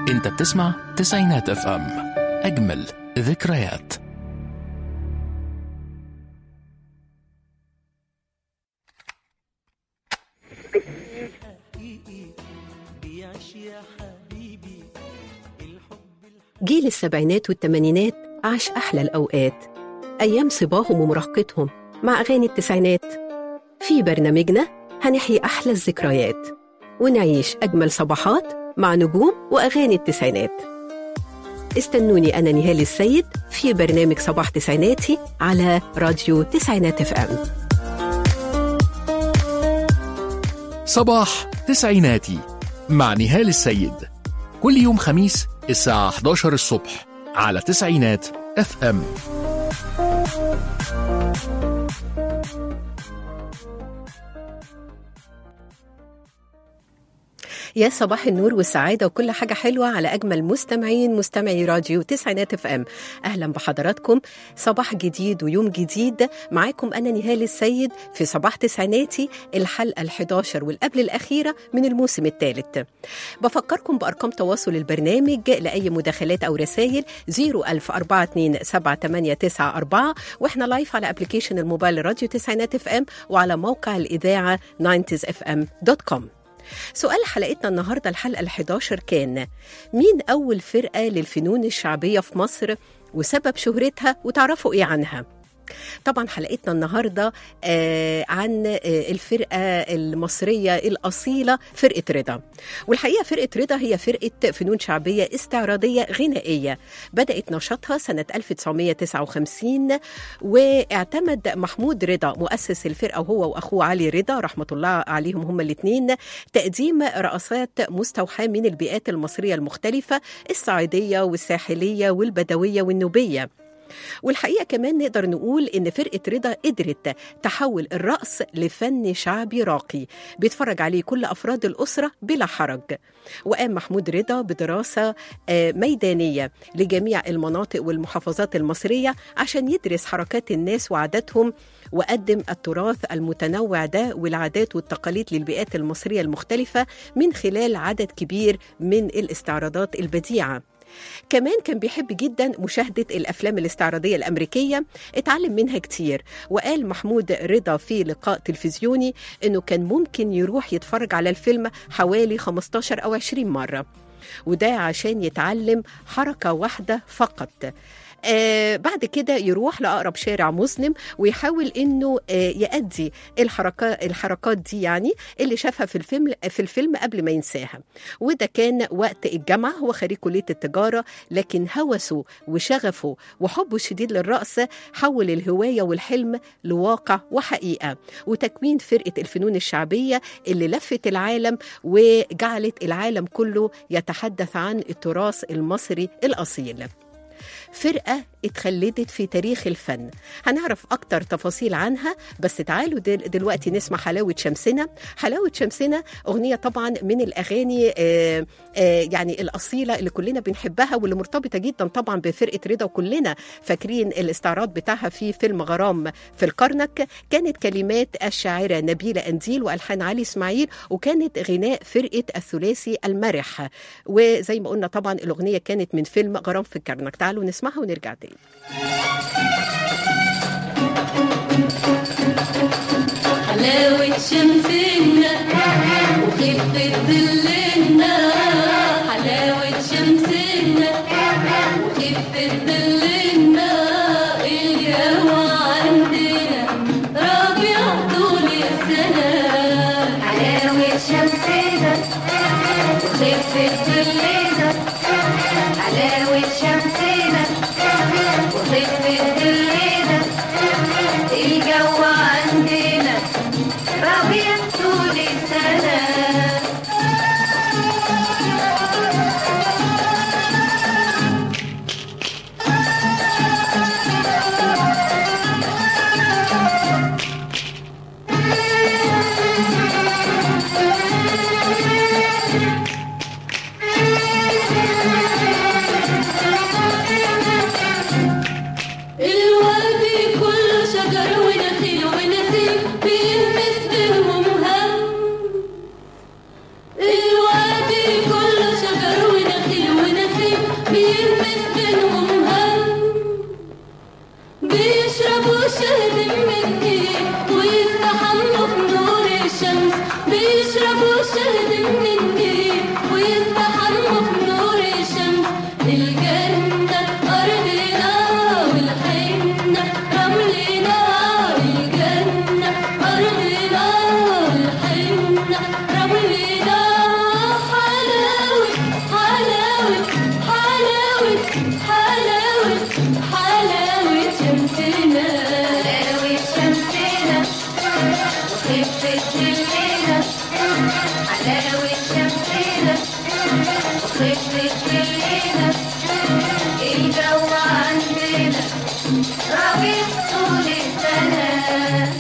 انت بتسمع تسعينات اف ام اجمل ذكريات جيل السبعينات والثمانينات عاش أحلى الأوقات أيام صباهم ومراهقتهم مع أغاني التسعينات في برنامجنا هنحيي أحلى الذكريات ونعيش أجمل صباحات مع نجوم وأغاني التسعينات استنوني أنا نهال السيد في برنامج صباح تسعيناتي على راديو تسعينات اف ام صباح تسعيناتي مع نهال السيد كل يوم خميس الساعة 11 الصبح على تسعينات اف ام يا صباح النور والسعادة وكل حاجة حلوة على أجمل مستمعين مستمعي راديو تسعينات اف ام أهلا بحضراتكم صباح جديد ويوم جديد معاكم أنا نهال السيد في صباح تسعيناتي الحلقة ال11 والقبل الأخيرة من الموسم الثالث بفكركم بأرقام تواصل البرنامج لأي مداخلات أو رسائل 010427894 وإحنا لايف على أبليكيشن الموبايل راديو تسعينات اف ام وعلى موقع الإذاعة 90sfm.com سؤال حلقتنا النهاردة الحلقة ال11 كان مين أول فرقة للفنون الشعبية في مصر وسبب شهرتها وتعرفوا إيه عنها؟ طبعا حلقتنا النهارده آه عن آه الفرقه المصريه الاصيله فرقه رضا والحقيقه فرقه رضا هي فرقه فنون شعبيه استعراضيه غنائيه بدات نشاطها سنه 1959 واعتمد محمود رضا مؤسس الفرقه وهو واخوه علي رضا رحمه الله عليهم هما الاثنين تقديم رقصات مستوحاه من البيئات المصريه المختلفه الصعيديه والساحليه والبدويه والنوبيه والحقيقه كمان نقدر نقول ان فرقه رضا قدرت تحول الرقص لفن شعبي راقي بيتفرج عليه كل افراد الاسره بلا حرج وقام محمود رضا بدراسه ميدانيه لجميع المناطق والمحافظات المصريه عشان يدرس حركات الناس وعاداتهم وقدم التراث المتنوع ده والعادات والتقاليد للبيئات المصريه المختلفه من خلال عدد كبير من الاستعراضات البديعه كمان كان بيحب جدا مشاهدة الأفلام الاستعراضية الأمريكية اتعلم منها كتير وقال محمود رضا في لقاء تلفزيوني أنه كان ممكن يروح يتفرج على الفيلم حوالي 15 أو 20 مرة وده عشان يتعلم حركة واحدة فقط آه بعد كده يروح لأقرب شارع مظلم ويحاول إنه آه يأدي الحركات الحركات دي يعني اللي شافها في الفيلم في الفيلم قبل ما ينساها وده كان وقت الجامعة هو خريج كلية التجارة لكن هوسه وشغفه وحبه الشديد للرقص حول الهواية والحلم لواقع وحقيقة وتكوين فرقة الفنون الشعبية اللي لفت العالم وجعلت العالم كله يتحدث عن التراث المصري الأصيل فرقة اتخلدت في تاريخ الفن هنعرف أكتر تفاصيل عنها بس تعالوا دل دلوقتي نسمع حلاوة شمسنا حلاوة شمسنا أغنية طبعا من الأغاني آآ آآ يعني الأصيلة اللي كلنا بنحبها واللي مرتبطة جدا طبعا بفرقة رضا وكلنا فاكرين الاستعراض بتاعها في فيلم غرام في الكرنك كانت كلمات الشاعرة نبيلة أنديل وألحان علي إسماعيل وكانت غناء فرقة الثلاثي المرح وزي ما قلنا طبعا الأغنية كانت من فيلم غرام في الكرنك تعالوا نسمعها ونرجع تاني حلاوة شمسنا وخفة ظلنا حلاوة شمسنا وخفة ظلنا الجو عندنا ربيع طول السنة حلاوة شمسنا وخفة ظلنا حلاوة شمسنا وخفة ظلنا الجو عندنا ربيع طول السنة بيشربوا شهد من النيل ويستحموا في نور الشمس الجنة أرضنا والحنة رملنا الجنة أرضنا والحنة رملنا حلاوة حلاوة حلاوة حلاوة حلاوة شمسنا حلاوة شمسنا وخفة ظلنا حلاوة شمسنا وخفة ظلنا الجو عندنا ربيع طول السنة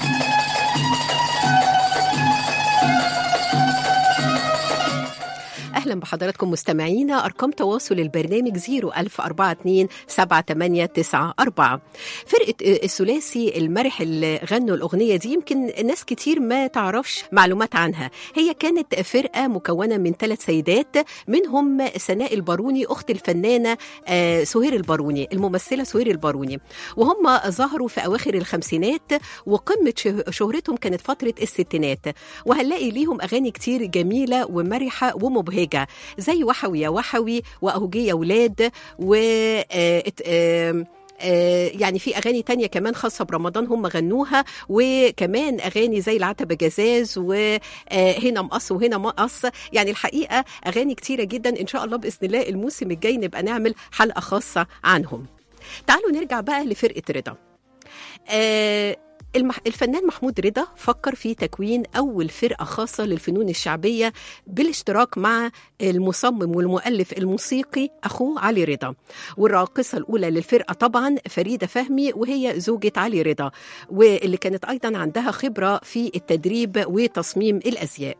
أهلا بحضراتكم مستمعينا أرقام تواصل البرنامج 01042 7894 فرقة الثلاثي المرح اللي غنوا الأغنية دي يمكن ناس كتير ما تعرفش معلومات عنها هي كانت فرقة مكونة من ثلاث سيدات منهم سناء الباروني أخت الفنانة آه، سهير الباروني الممثلة سهير الباروني وهم ظهروا في أواخر الخمسينات وقمة شه- شهرتهم كانت فترة الستينات وهنلاقي ليهم أغاني كتير جميلة ومرحة ومبهجة زي وحوي يا وحوي وأهوجي يا ولاد و آه، ات- آم، آه، يعني في اغاني تانية كمان خاصه برمضان هم غنوها وكمان اغاني زي العتبه جزاز وهنا مقص وهنا مقص يعني الحقيقه اغاني كتيره جدا ان شاء الله باذن الله الموسم الجاي نبقى نعمل حلقه خاصه عنهم تعالوا نرجع بقى لفرقه رضا آه، المح... الفنان محمود رضا فكر في تكوين أول فرقة خاصة للفنون الشعبية بالاشتراك مع المصمم والمؤلف الموسيقي أخوه علي رضا والراقصة الأولى للفرقة طبعا فريدة فهمي وهي زوجة علي رضا واللي كانت أيضا عندها خبرة في التدريب وتصميم الأزياء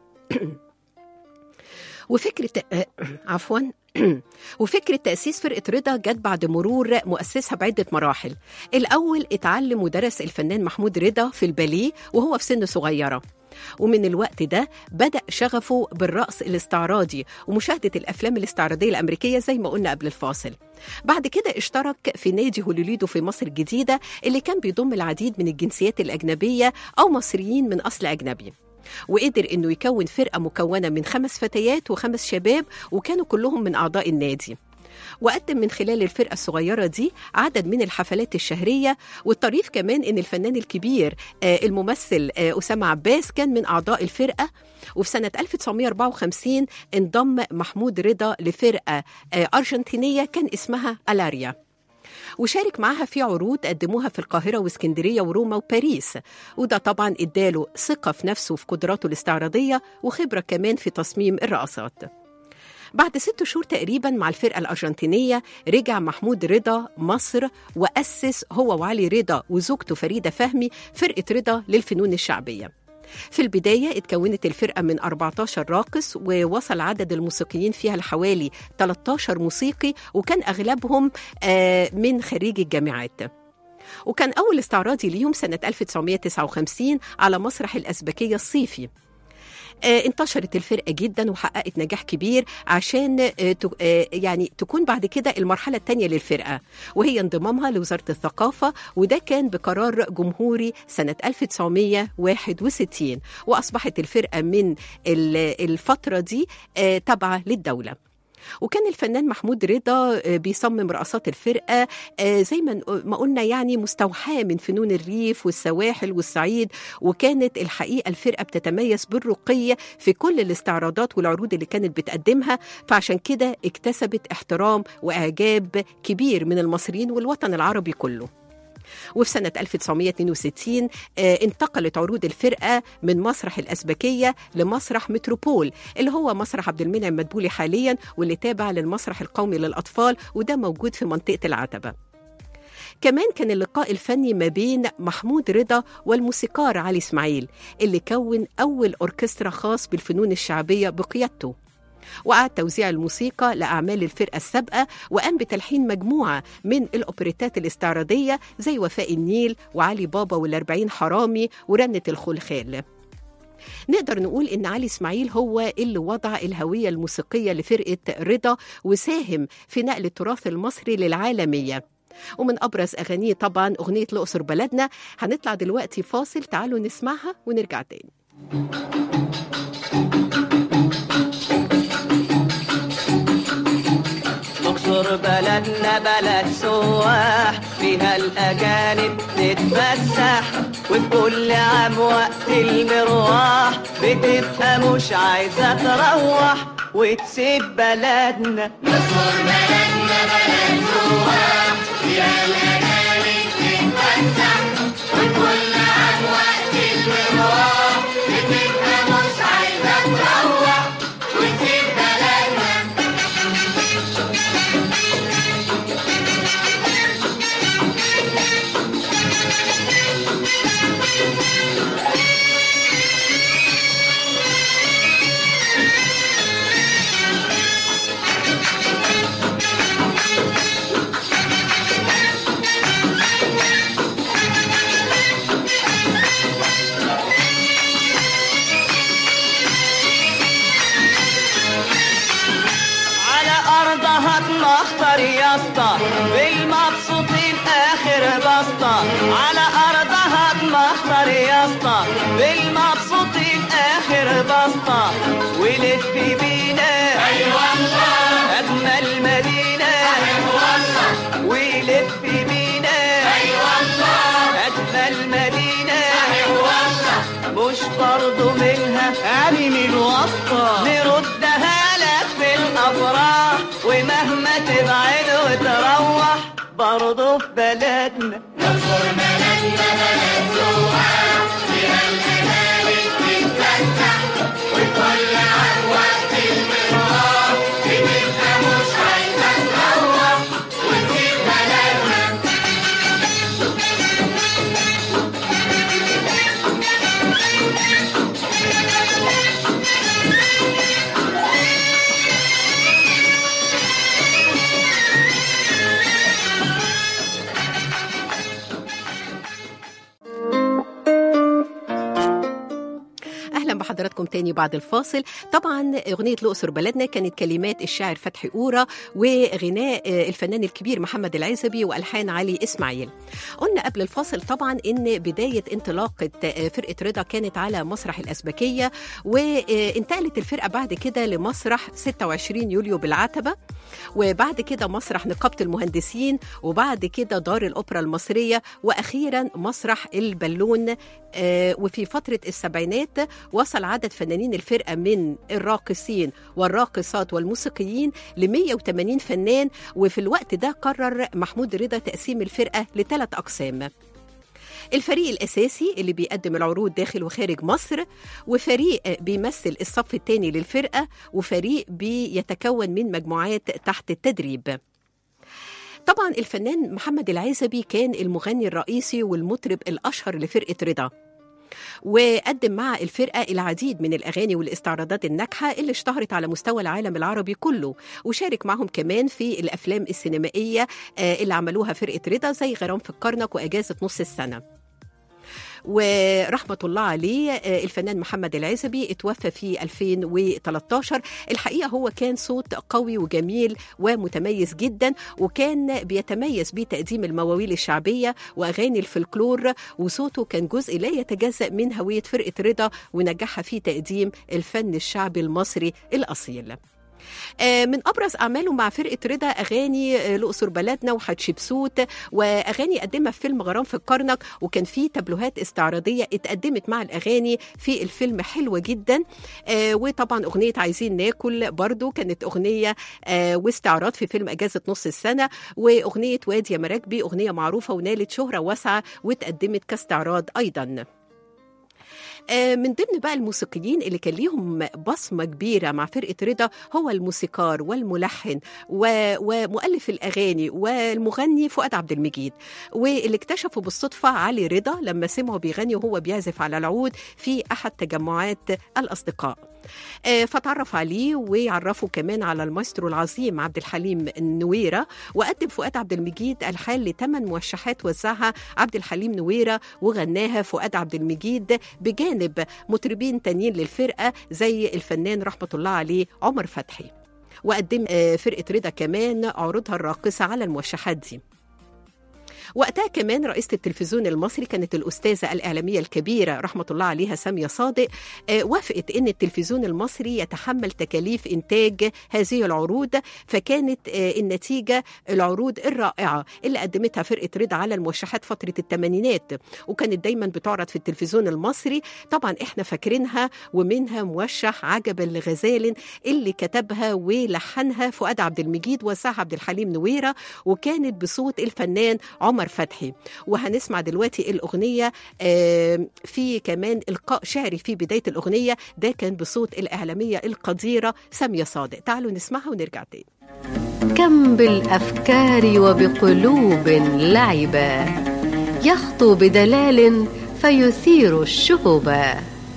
وفكرة آه، عفوا وفكرة تأسيس فرقة رضا جت بعد مرور مؤسسها بعدة مراحل الأول اتعلم ودرس الفنان محمود رضا في الباليه وهو في سن صغيرة ومن الوقت ده بدأ شغفه بالرقص الاستعراضي ومشاهدة الأفلام الاستعراضية الأمريكية زي ما قلنا قبل الفاصل بعد كده اشترك في نادي هوليليدو في مصر الجديدة اللي كان بيضم العديد من الجنسيات الأجنبية أو مصريين من أصل أجنبي وقدر انه يكون فرقه مكونه من خمس فتيات وخمس شباب وكانوا كلهم من اعضاء النادي وقدم من خلال الفرقة الصغيرة دي عدد من الحفلات الشهرية والطريف كمان إن الفنان الكبير آه، الممثل آه، أسامة عباس كان من أعضاء الفرقة وفي سنة 1954 انضم محمود رضا لفرقة آه، أرجنتينية كان اسمها ألاريا وشارك معاها في عروض قدموها في القاهرة واسكندرية وروما وباريس وده طبعا اداله ثقة في نفسه وفي قدراته الاستعراضية وخبرة كمان في تصميم الرقصات بعد ست شهور تقريبا مع الفرقة الأرجنتينية رجع محمود رضا مصر وأسس هو وعلي رضا وزوجته فريدة فهمي فرقة رضا للفنون الشعبية في البداية اتكونت الفرقة من 14 راقص ووصل عدد الموسيقيين فيها لحوالي 13 موسيقي وكان أغلبهم آه، من خريج الجامعات وكان أول استعراضي ليهم سنة 1959 على مسرح الأزبكية الصيفي آه، انتشرت الفرقه جدا وحققت نجاح كبير عشان آه، ت- آه، يعني تكون بعد كده المرحله الثانيه للفرقه وهي انضمامها لوزاره الثقافه وده كان بقرار جمهوري سنه 1961 واصبحت الفرقه من ال- الفتره دي آه، تابعه للدوله وكان الفنان محمود رضا آه، بيصمم رقصات الفرقة آه، زي ما نق- ما قلنا يعني مستوحاة من فنون الريف والسواحل والصعيد وكانت الحقيقة الفرقة بتتميز بالرقي في كل الاستعراضات والعروض اللي كانت بتقدمها فعشان كده اكتسبت احترام وإعجاب كبير من المصريين والوطن العربي كله وفي سنة 1962 آه، انتقلت عروض الفرقة من مسرح الأسبكية لمسرح متروبول اللي هو مسرح عبد المنعم مدبولي حاليا واللي تابع للمسرح القومي للأطفال وده موجود في منطقة العتبة كمان كان اللقاء الفني ما بين محمود رضا والموسيقار علي اسماعيل اللي كون أول أوركسترا خاص بالفنون الشعبية بقيادته وأعاد توزيع الموسيقى لأعمال الفرقة السابقة وقام بتلحين مجموعة من الأوبريتات الاستعراضية زي وفاء النيل وعلي بابا والأربعين حرامي ورنة الخلخال نقدر نقول إن علي إسماعيل هو اللي وضع الهوية الموسيقية لفرقة رضا وساهم في نقل التراث المصري للعالمية ومن أبرز أغانيه طبعا أغنية الأقصر بلدنا هنطلع دلوقتي فاصل تعالوا نسمعها ونرجع تاني بلدنا بلد سواح فيها الأجانب تتفسح وكل عام وقت المروح بتبقى مش عايزة تروح وتسيب بلدنا على أرضها تمخطر يا اسطى بالمبسوطين آخر بسطة على أرضها تمخطر يا اسطى بالمبسوطين آخر بسطة ولف بينا أي والله أجمل مدينة أي والله ولف بينا أي والله أجمل مدينة أي والله مش برضو منها يعني من وسطة نردها لك في الأفراح ومهما تبعد وتروح برضو في بلدنا اهلا بحضراتكم تاني بعد الفاصل طبعا اغنيه الاقصر بلدنا كانت كلمات الشاعر فتحي قوره وغناء آه، الفنان الكبير محمد العزبي والحان علي اسماعيل قلنا قبل الفاصل طبعا ان بدايه انطلاقه آه، فرقه رضا كانت على مسرح الاسبكيه وانتقلت الفرقه بعد كده لمسرح 26 يوليو بالعتبه وبعد كده مسرح نقابه المهندسين وبعد كده دار الاوبرا المصريه واخيرا مسرح البالون آه، وفي فتره السبعينات وصل عدد فنانين الفرقه من الراقصين والراقصات والموسيقيين ل 180 فنان وفي الوقت ده قرر محمود رضا تقسيم الفرقه لثلاث اقسام الفريق الأساسي اللي بيقدم العروض داخل وخارج مصر وفريق بيمثل الصف الثاني للفرقة وفريق بيتكون من مجموعات تحت التدريب طبعا الفنان محمد العزبي كان المغني الرئيسي والمطرب الأشهر لفرقة رضا وقدم مع الفرقة العديد من الأغاني والاستعراضات الناجحة اللي اشتهرت على مستوى العالم العربي كله وشارك معهم كمان في الأفلام السينمائية آه، اللي عملوها فرقة رضا زي غرام في الكرنك وأجازة نص السنة ورحمة الله عليه آه، الفنان محمد العزبي اتوفى في 2013 الحقيقة هو كان صوت قوي وجميل ومتميز جدا وكان بيتميز بتقديم المواويل الشعبية وأغاني الفلكلور وصوته كان جزء لا يتجزأ من هوية فرقة رضا ونجحها في تقديم الفن الشعبي المصري الأصيل آه، من ابرز اعماله مع فرقه رضا اغاني آه، الاقصر بلدنا وحتشبسوت واغاني قدمها في فيلم غرام في الكرنك وكان في تابلوهات استعراضيه اتقدمت مع الاغاني في الفيلم حلوه جدا آه، وطبعا اغنيه عايزين ناكل برضو كانت اغنيه آه، واستعراض في فيلم اجازه نص السنه واغنيه وادي يا مراكبي اغنيه معروفه ونالت شهره واسعه واتقدمت كاستعراض ايضا آه، من ضمن بقى الموسيقيين اللي كان ليهم بصمة كبيرة مع فرقة رضا هو الموسيقار والملحن و... ومؤلف الأغاني والمغني فؤاد عبد المجيد واللي اكتشفوا بالصدفة علي رضا لما سمعوا بيغني وهو بيعزف على العود في أحد تجمعات الأصدقاء آه، فتعرف عليه ويعرفوا كمان على المايسترو العظيم عبد الحليم النويرة وقدم فؤاد عبد المجيد ألحان لثمان موشحات وزعها عبد الحليم نويرة وغناها فؤاد عبد المجيد بجانب مطربين تانيين للفرقة زي الفنان رحمة الله عليه عمر فتحي وقدم آه، فرقة رضا كمان عروضها الراقصة على الموشحات دي وقتها كمان رئيسة التلفزيون المصري كانت الأستاذة الإعلامية الكبيرة رحمة الله عليها سامية صادق آه، وافقت إن التلفزيون المصري يتحمل تكاليف إنتاج هذه العروض فكانت آه، النتيجة العروض الرائعة اللي قدمتها فرقة رضا على الموشحات فترة الثمانينات وكانت دايما بتعرض في التلفزيون المصري طبعا احنا فاكرينها ومنها موشح عجبا لغزال اللي كتبها ولحنها فؤاد عبد المجيد وساح عبد الحليم نويرة وكانت بصوت الفنان عمر فتحي وهنسمع دلوقتي الأغنية آه، في كمان إلقاء شعري في بداية الأغنية ده كان بصوت الإعلامية القديرة سامية صادق تعالوا نسمعها ونرجع تاني كم بالافكار وبقلوب لعبا يخطو بدلال فيثير الشهبا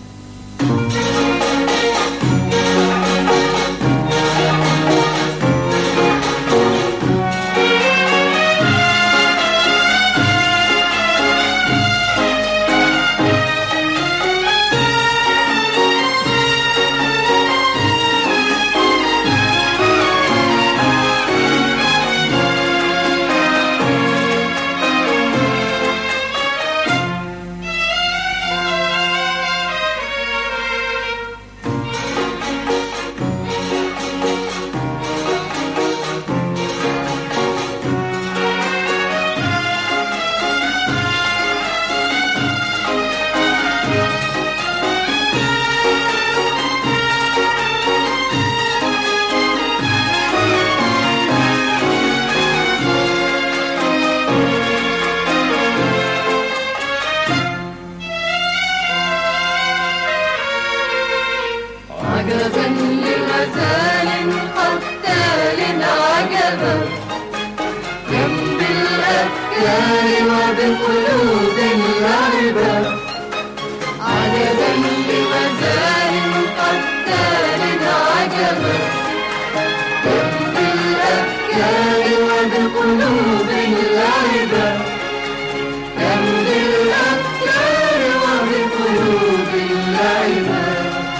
عجبا لغزال قتال عجبا جنب الأفكار وبقلوب لعبا عجبا لغزال قتال عجبا جنب الأفكار وبقلوب لعبا جنب الأفكار وبقلوب لعبا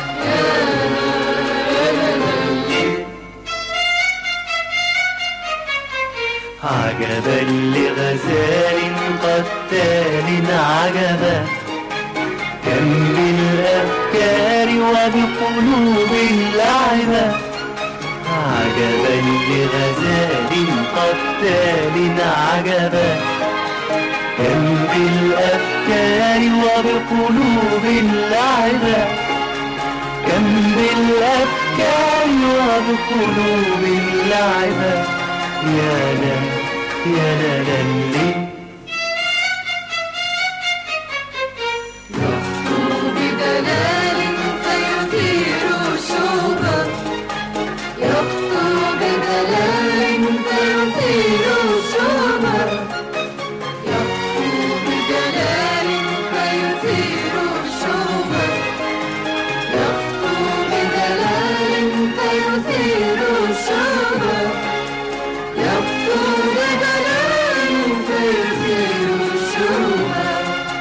عجبا لغزال قتال عجبا كم بالأفكار وبقلوب لعبا عجبا لغزال قتال عجبا كم بالأفكار وبقلوب لعبا كم بالأفكار وبقلوب لعبا يا لا يا لا لا لي بدلال فيثير شوبا يخطو بدلال فيثير شوبا يخطو بدلال فيثير شوبا يخطو بدلال فيثير شوبا يخطو بدلال فيثير شوبا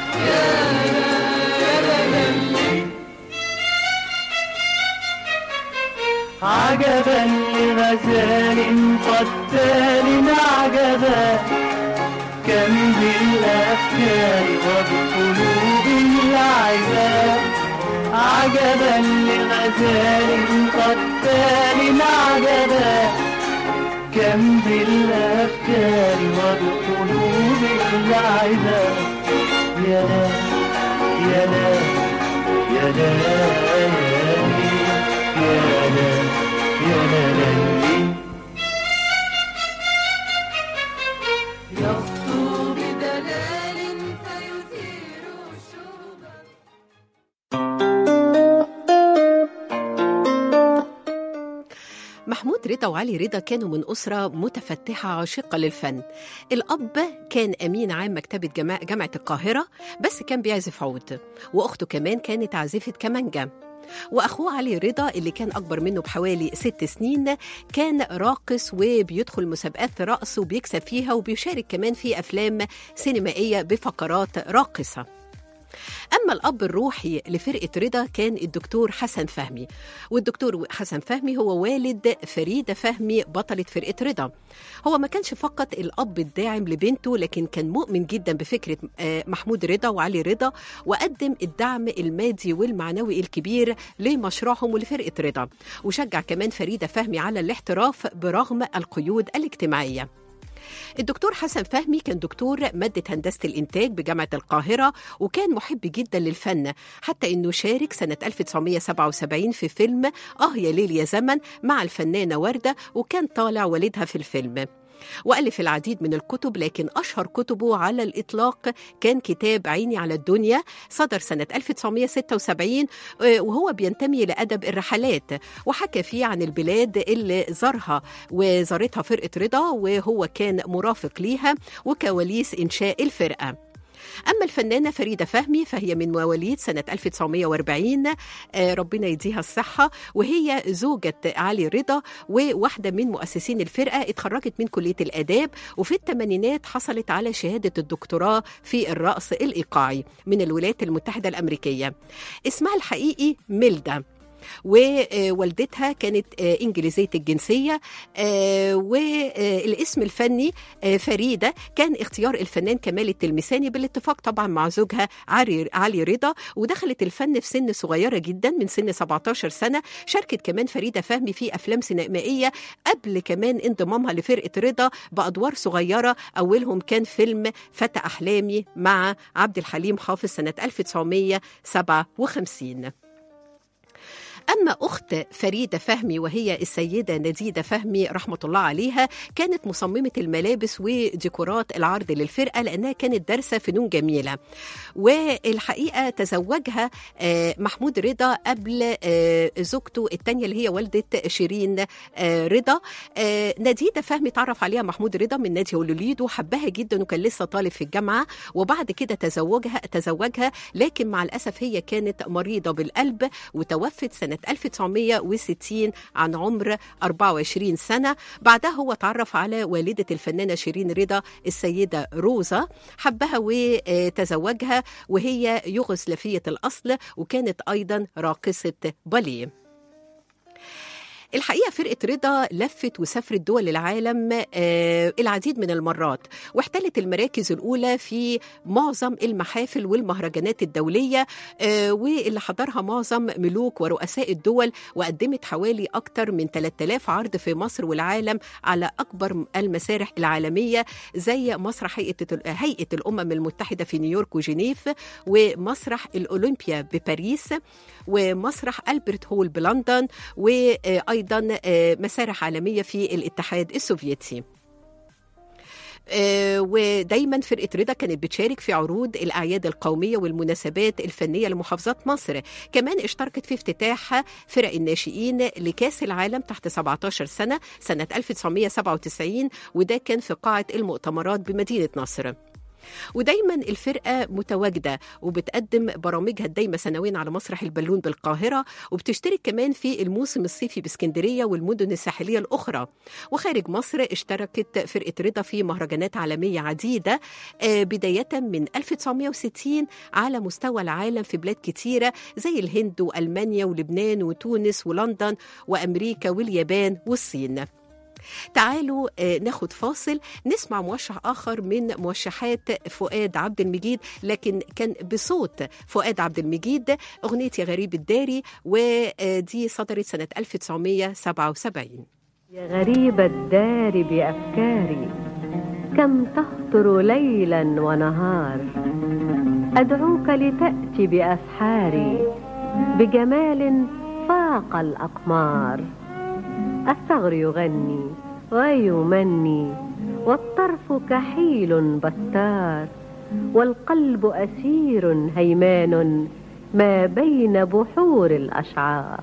عجبا لغزال قتال عجبا كم بالأفكار وبقلوب لعبا عجبا لغزال قتال عجبا كم بالأفكار وبقلوب لعبا يا لا يا لا يا لا يا لا يا لا لا لي يخطو بدلال فيثير شوبا محمود رضا وعلي رضا كانوا من أسرة متفتحة عاشقة للفن الأب كان أمين عام مكتبة جما- جامعة القاهرة بس كان بيعزف عود وأخته كمان كانت عازفة كمانجا وأخوه علي رضا اللي كان أكبر منه بحوالي ست سنين كان راقص وبيدخل مسابقات رقص وبيكسب فيها وبيشارك كمان في أفلام سينمائية بفقرات راقصة أما الأب الروحي لفرقة رضا كان الدكتور حسن فهمي والدكتور حسن فهمي هو والد فريدة فهمي بطلة فرقة رضا هو ما كانش فقط الأب الداعم لبنته لكن كان مؤمن جدا بفكرة آه، محمود رضا وعلي رضا وقدم الدعم المادي والمعنوي الكبير لمشروعهم ولفرقة رضا وشجع كمان فريدة فهمي على الاحتراف برغم القيود الاجتماعية الدكتور حسن فهمي كان دكتور مادة هندسة الإنتاج بجامعة القاهرة وكان محب جدا للفن حتى إنه شارك سنة 1977 في فيلم آه يا ليل يا زمن مع الفنانة وردة وكان طالع والدها في الفيلم وألف العديد من الكتب لكن أشهر كتبه على الإطلاق كان كتاب عيني على الدنيا صدر سنة 1976 آه، وهو بينتمي لأدب الرحلات وحكى فيه عن البلاد اللي زارها وزارتها فرقة رضا وهو كان مرافق ليها وكواليس إنشاء الفرقة أما الفنانة فريدة فهمي فهي من مواليد سنة 1940 آه، ربنا يديها الصحة وهي زوجة علي رضا وواحدة من مؤسسين الفرقة اتخرجت من كلية الآداب وفي الثمانينات حصلت على شهادة الدكتوراه في الرقص الإيقاعي من الولايات المتحدة الأمريكية اسمها الحقيقي ميلدا ووالدتها كانت آه، إنجليزية الجنسية آه، والاسم الفني آه، فريدة كان اختيار الفنان كمال التلمساني بالاتفاق طبعا مع زوجها علي علي رضا ودخلت الفن في سن صغيرة جدا من سن 17 سنة شاركت كمان فريدة فهمي في أفلام سينمائية قبل كمان انضمامها لفرقة رضا بأدوار صغيرة أولهم كان فيلم فتى أحلامي مع عبد الحليم حافظ سنة 1957 أما أخت فريدة فهمي وهي السيدة نديدة فهمي رحمة الله عليها كانت مصممة الملابس وديكورات العرض للفرقة لأنها كانت دارسة فنون جميلة والحقيقة تزوجها آه، محمود رضا قبل آه، زوجته الثانية اللي هي والدة شيرين آه، رضا آه، نديدة فهمي تعرف عليها محمود رضا من نادي هولوليد وحبها جدا وكان لسه طالب في الجامعة وبعد كده تزوجها تزوجها لكن مع الأسف هي كانت مريضة بالقلب وتوفت سنة 1960 عن عمر 24 سنة بعدها هو تعرف على والدة الفنانة شيرين رضا السيدة روزا حبها وتزوجها وهي يوغوسلافية الأصل وكانت أيضا راقصة باليه الحقيقه فرقه رضا لفت وسافرت دول العالم آه العديد من المرات واحتلت المراكز الاولى في معظم المحافل والمهرجانات الدوليه آه واللي حضرها معظم ملوك ورؤساء الدول وقدمت حوالي اكثر من 3000 عرض في مصر والعالم على اكبر المسارح العالميه زي مسرح هيئه هيئه الامم المتحده في نيويورك وجنيف ومسرح الاولمبيا بباريس ومسرح البرت هول بلندن وايضا مسارح عالميه في الاتحاد السوفيتي آه، ودايما فرقه رضا كانت بتشارك في عروض الاعياد القوميه والمناسبات الفنيه لمحافظات مصر كمان اشتركت في افتتاح فرق الناشئين لكاس العالم تحت 17 سنه سنه 1997 وده كان في قاعه المؤتمرات بمدينه نصر ودايما الفرقة متواجدة وبتقدم برامجها الدايمة سنويا على مسرح البالون بالقاهرة وبتشترك كمان في الموسم الصيفي باسكندرية والمدن الساحلية الأخرى وخارج مصر اشتركت فرقة رضا في مهرجانات عالمية عديدة آه، بداية من 1960 على مستوى العالم في بلاد كتيرة زي الهند وألمانيا ولبنان وتونس ولندن وأمريكا واليابان والصين تعالوا آه، ناخد فاصل نسمع موشح آخر من موشحات فؤاد عبد المجيد لكن كان بصوت فؤاد عبد المجيد أغنية يا غريب الداري ودي صدرت سنة 1977 يا غريب الدار بأفكاري كم تخطر ليلا ونهار أدعوك لتأتي بأسحاري بجمال فاق الأقمار الثغر يغني ويمني والطرف كحيل بتار والقلب أسير هيمان ما بين بحور الأشعار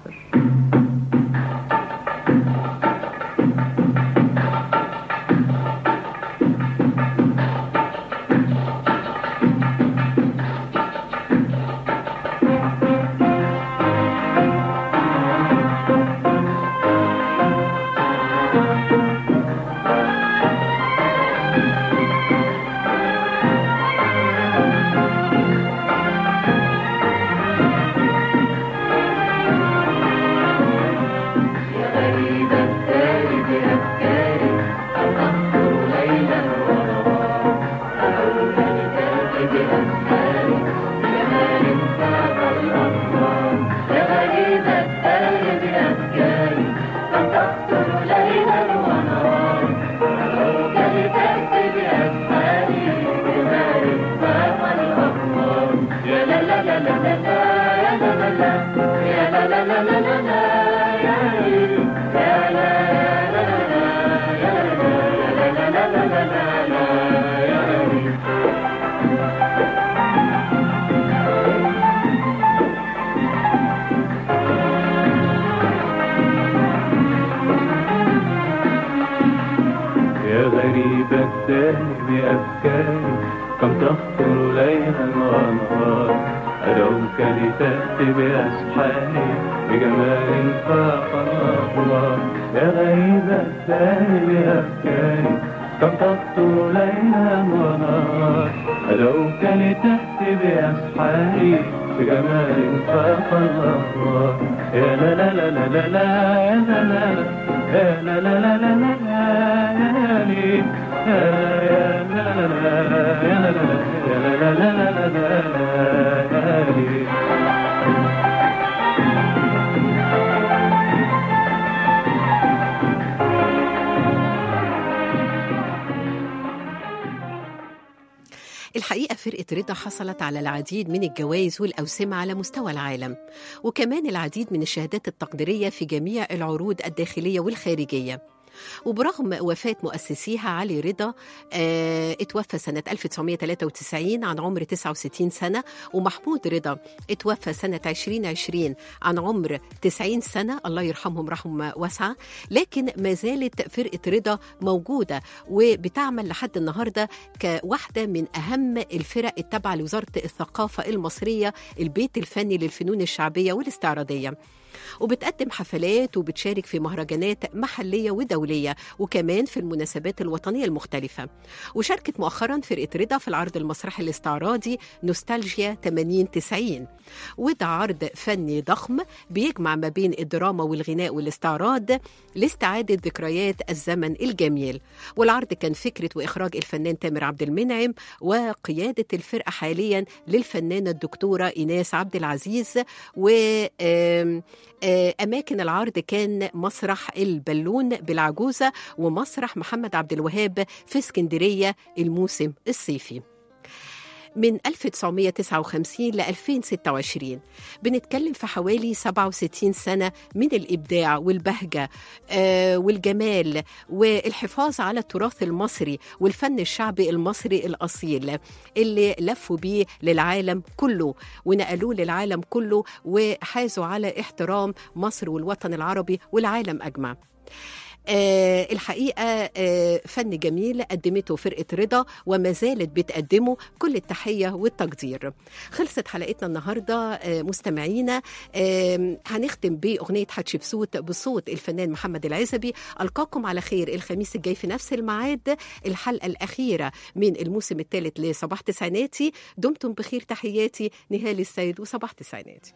غريبة الداني بأفكاري كم تخطر ليلا ونهارا أدعوك لتأتي بأسحاري بجمال فاق الأخبار يا غريبة الداني بأفكاري كم تخطر ليلا ونهار أدعوك لتأتي بأسحاري بجمال فاق الأخبار يا لا لا لا لا لا لا يا لا لا يا لا لا لا لا لا يا لي يا لا لا لا يا لا لا يا لا لا لا لا لا يا لي الحقيقة فرقة رضا حصلت على العديد من الجوائز والأوسمة على مستوى العالم وكمان العديد من الشهادات التقديرية في جميع العروض الداخلية والخارجية وبرغم وفاة مؤسسيها علي رضا آه اتوفى سنة 1993 عن عمر 69 سنة ومحمود رضا اتوفى سنة 2020 عن عمر 90 سنة الله يرحمهم رحمة واسعة لكن ما زالت فرقة رضا موجودة وبتعمل لحد النهاردة كواحدة من أهم الفرق التابعة لوزارة الثقافة المصرية البيت الفني للفنون الشعبية والاستعراضية وبتقدم حفلات وبتشارك في مهرجانات محلية ودولية وكمان في المناسبات الوطنية المختلفة وشاركت مؤخرا فرقة رضا في العرض المسرحي الاستعراضي نوستالجيا 80 90 وده عرض فني ضخم بيجمع ما بين الدراما والغناء والاستعراض لاستعادة ذكريات الزمن الجميل والعرض كان فكرة وإخراج الفنان تامر عبد المنعم وقيادة الفرقة حاليا للفنانة الدكتورة إيناس عبد العزيز و آم آه، أماكن العرض كان مسرح البالون بالعجوزة ومسرح محمد عبد الوهاب في اسكندرية الموسم الصيفي من 1959 ل 2026 بنتكلم في حوالي 67 سنة من الإبداع والبهجة آه والجمال والحفاظ على التراث المصري والفن الشعبي المصري الأصيل اللي لفوا بيه للعالم كله ونقلوه للعالم كله وحازوا على احترام مصر والوطن العربي والعالم أجمع آه الحقيقة آه فن جميل قدمته فرقة رضا وما زالت بتقدمه كل التحية والتقدير خلصت حلقتنا النهاردة آه مستمعينا آه هنختم بأغنية حتشبسوت بصوت الفنان محمد العزبي ألقاكم على خير الخميس الجاي في نفس الميعاد الحلقة الأخيرة من الموسم الثالث لصباح تسعيناتي دمتم بخير تحياتي نهال السيد وصباح تسعيناتي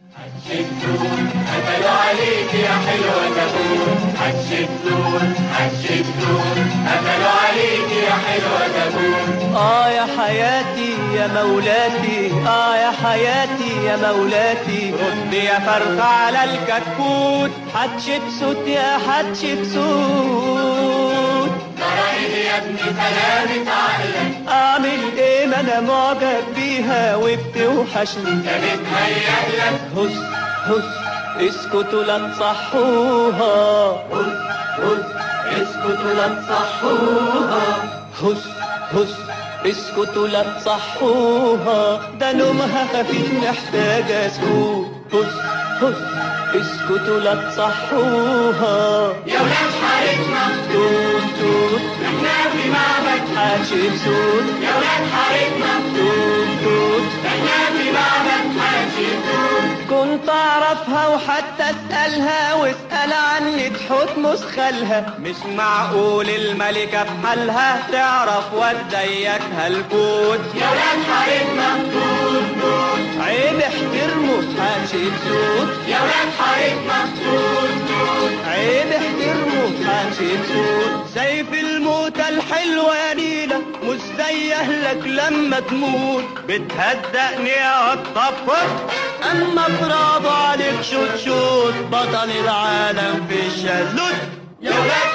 قتلوا عليك يا حلوة تكون حشدون حشدون قتلوا عليك يا حلوة تكون آه يا حياتي يا مولاتي آه يا حياتي يا مولاتي رد يا فرخة على الكتكوت حتشبسوت يا حتشبسوت ضرائب يا ابني سلامة عقلك أعمل إيه ما أنا معجب بيها وبتوحشني ده بتهيأ لك هس هس اسكتوا لا تصحوها هس هس اسكتوا لا تصحوها هس هس اسكتوا لا تصحوها ده نومها خفيف محتاجة سكوت هس هس اسكتوا لا تصحوها يا ولاد حارتنا توت توت احنا في معبد حاشر صوت يا ولاد حارتنا توت توت احنا في معبد حاشدون كنت اعرفها وحتى اسالها واسال عني تحتمس خالها مش معقول الملكه بحالها تعرف وتزيك هالكوت يا ولاد حارتنا توت توت عيب احترمه حاشد صوت يا ولاد حارتنا توت توت عيب احترمه حاشد صوت سيف الموتى الحلوة يا نيلة مش زي اهلك لما تموت بتهدأني اطفر اما برافو عليك شوت شوت بطل العالم في الشلوت يا ولاد